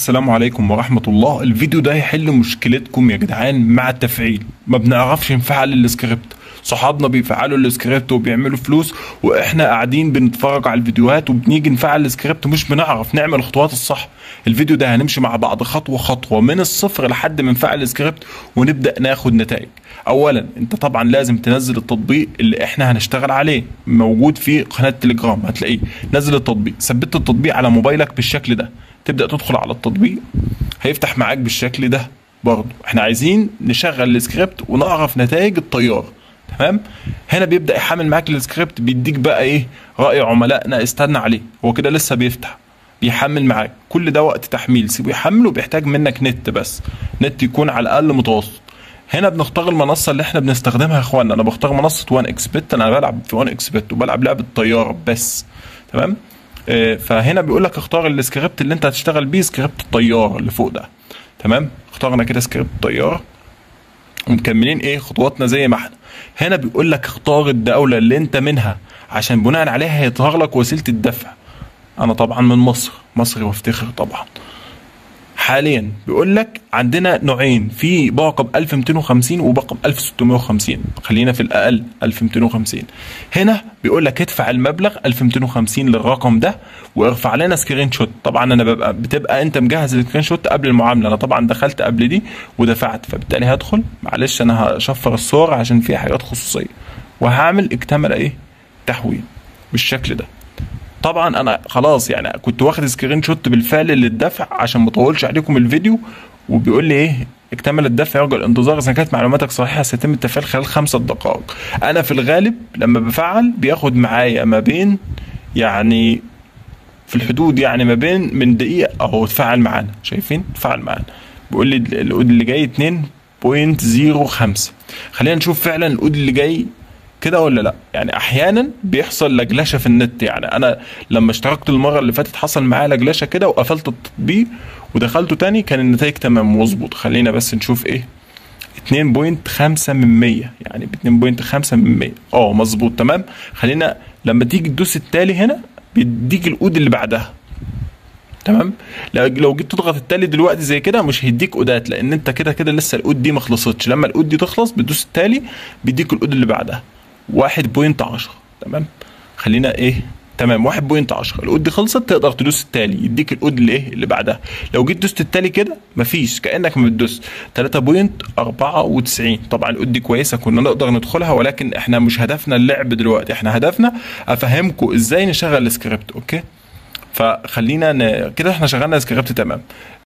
السلام عليكم ورحمة الله الفيديو ده هيحل مشكلتكم يا جدعان مع التفعيل ما بنعرفش نفعل السكريبت صحابنا بيفعلوا السكريبت وبيعملوا فلوس واحنا قاعدين بنتفرج على الفيديوهات وبنيجي نفعل السكريبت مش بنعرف نعمل الخطوات الصح الفيديو ده هنمشي مع بعض خطوة خطوة من الصفر لحد ما نفعل السكريبت ونبدأ ناخد نتائج اولا انت طبعا لازم تنزل التطبيق اللي احنا هنشتغل عليه موجود في قناة تليجرام هتلاقيه نزل التطبيق ثبت التطبيق على موبايلك بالشكل ده تبدا تدخل على التطبيق هيفتح معاك بالشكل ده برضه احنا عايزين نشغل السكريبت ونعرف نتائج الطيار تمام هنا بيبدا يحمل معاك السكريبت بيديك بقى ايه راي عملائنا استنى عليه هو كده لسه بيفتح بيحمل معاك كل ده وقت تحميل سيبه يحمل وبيحتاج منك نت بس نت يكون على الاقل متوسط هنا بنختار المنصه اللي احنا بنستخدمها يا اخوانا انا بختار منصه 1 اكس بت انا بلعب في 1 اكس بت وبلعب لعبه طياره بس تمام آه، فهنا بيقول لك اختار السكريبت اللي انت هتشتغل بيه سكريبت الطياره اللي فوق ده تمام اخترنا كده سكريبت الطياره ومكملين ايه خطواتنا زي ما احنا هنا بيقول لك اختار الدوله اللي انت منها عشان بناء عليها هيظهر لك وسيله الدفع انا طبعا من مصر مصري وافتخر طبعا حاليا بيقول لك عندنا نوعين في باقه ب 1250 وباقه ب 1650 خلينا في الاقل 1250 هنا بيقول لك ادفع المبلغ 1250 للرقم ده وارفع لنا سكرين شوت طبعا انا ببقى بتبقى انت مجهز السكرين شوت قبل المعامله انا طبعا دخلت قبل دي ودفعت فبالتالي هدخل معلش انا هشفر الصور عشان في حاجات خصوصيه وهعمل اكتمل ايه تحويل بالشكل ده طبعا انا خلاص يعني كنت واخد سكرين شوت بالفعل للدفع عشان ما اطولش عليكم الفيديو وبيقول لي ايه اكتمل الدفع يرجى الانتظار اذا كانت معلوماتك صحيحه سيتم التفعيل خلال خمسة دقائق انا في الغالب لما بفعل بياخد معايا ما بين يعني في الحدود يعني ما بين من دقيقه اهو اتفعل معانا شايفين اتفعل معانا بيقول لي القود اللي جاي 2.05 خلينا نشوف فعلا القود اللي جاي كده ولا لا يعني احيانا بيحصل لجلشه في النت يعني انا لما اشتركت المره اللي فاتت حصل معايا لجلشه كده وقفلت التطبيق ودخلته تاني كان النتائج تمام مظبوط خلينا بس نشوف ايه 2.5 من 100 يعني ب 2.5 من 100 اه مظبوط تمام خلينا لما تيجي تدوس التالي هنا بيديك القود اللي بعدها تمام لو لو جيت تضغط التالي دلوقتي زي كده مش هيديك قودات لان انت كده كده لسه القود دي ما خلصتش لما القود دي تخلص بتدوس التالي بيديك القود اللي بعدها 1.10 تمام خلينا ايه تمام 1.10 القود دي خلصت تقدر تدوس التالي يديك القود اللي ايه اللي بعدها لو جيت دوست التالي كده مفيش كانك ما بتدوس 3.94 طبعا القود دي كويسه كنا نقدر ندخلها ولكن احنا مش هدفنا اللعب دلوقتي احنا هدفنا افهمكم ازاي نشغل السكريبت اوكي فخلينا ن... كده احنا شغلنا السكريبت تمام